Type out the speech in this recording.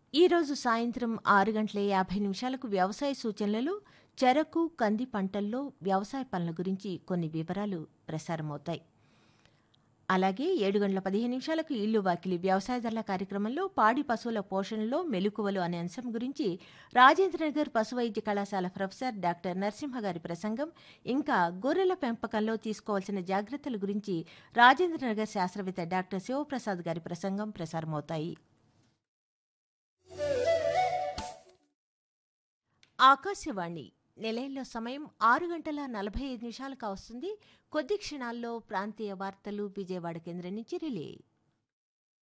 ఈరోజు సాయంత్రం ఆరు గంటల యాభై నిమిషాలకు వ్యవసాయ సూచనలలో చెరకు కంది పంటల్లో వ్యవసాయ పనుల గురించి కొన్ని వివరాలు ప్రసారమవుతాయి అలాగే ఏడు గంటల పదిహేను నిమిషాలకు ఇల్లు వాకిలి వ్యవసాయదారుల కార్యక్రమంలో పాడి పశువుల పోషణలో మెలకువలు అనే అంశం గురించి రాజేంద్రనగర్ పశు వైద్య కళాశాల ప్రొఫెసర్ డాక్టర్ నరసింహ గారి ప్రసంగం ఇంకా గొర్రెల పెంపకంలో తీసుకోవాల్సిన జాగ్రత్తల గురించి రాజేంద్రనగర్ శాస్త్రవేత్త డాక్టర్ శివప్రసాద్ గారి ప్రసంగం ప్రసారమవుతాయి ఆకాశవాణి నిలయంలో సమయం ఆరు గంటల నలభై ఐదు నిమిషాలకు వస్తుంది కొద్ది క్షణాల్లో ప్రాంతీయ వార్తలు విజయవాడ కేంద్రం నుంచి రిలే